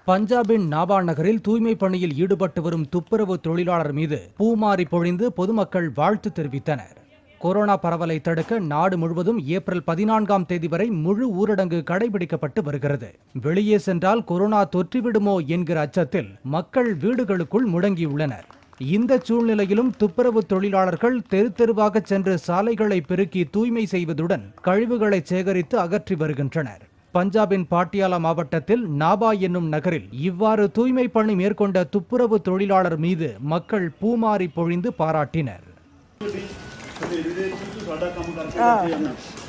பஞ்சாபின் நாபா நகரில் தூய்மை பணியில் ஈடுபட்டு வரும் துப்புரவு தொழிலாளர் மீது பூமாரி பொழிந்து பொதுமக்கள் வாழ்த்து தெரிவித்தனர் கொரோனா பரவலை தடுக்க நாடு முழுவதும் ஏப்ரல் பதினான்காம் தேதி வரை முழு ஊரடங்கு கடைபிடிக்கப்பட்டு வருகிறது வெளியே சென்றால் கொரோனா தொற்றிவிடுமோ என்கிற அச்சத்தில் மக்கள் வீடுகளுக்குள் முடங்கியுள்ளனர் இந்த சூழ்நிலையிலும் துப்புரவு தொழிலாளர்கள் தெரு தெருவாக சென்று சாலைகளை பெருக்கி தூய்மை செய்வதுடன் கழிவுகளை சேகரித்து அகற்றி வருகின்றனர் பஞ்சாபின் பாட்டியாலா மாவட்டத்தில் நாபா என்னும் நகரில் இவ்வாறு தூய்மை பணி மேற்கொண்ட துப்புரவு தொழிலாளர் மீது மக்கள் பூமாரி பொழிந்து பாராட்டினர் ਇਹਦੇ ਵਿੱਚ ਸਾਡਾ ਕੰਮ ਕਰਕੇ ਦਿੱਤੇ ਜਾਂਦਾ